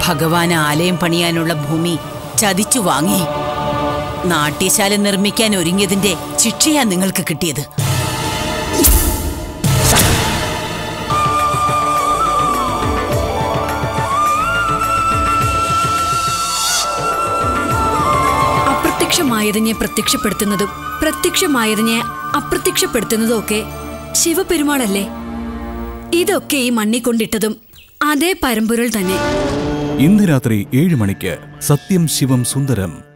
ഭഗവാൻ ആലയം പണിയാനുള്ള ഭൂമി ചതിച്ചു വാങ്ങി നാട്യശാല നിർമ്മിക്കാൻ ഒരുങ്ങിയതിന്റെ ശിക്ഷയാ നിങ്ങൾക്ക് കിട്ടിയത് അപ്രത്യക്ഷമായതിനെ പ്രത്യക്ഷപ്പെടുത്തുന്നതും പ്രത്യക്ഷമായതിനെ അപ്രത്യക്ഷപ്പെടുത്തുന്നതും ഒക്കെ ശിവപെരുമാളല്ലേ ഇതൊക്കെ ഈ മണ്ണി കൊണ്ടിട്ടതും അതേ പരമ്പൊരുൾ തന്നെ ഇന്ന് രാത്രി ഏഴ് മണിക്ക് സത്യം ശിവം സുന്ദരം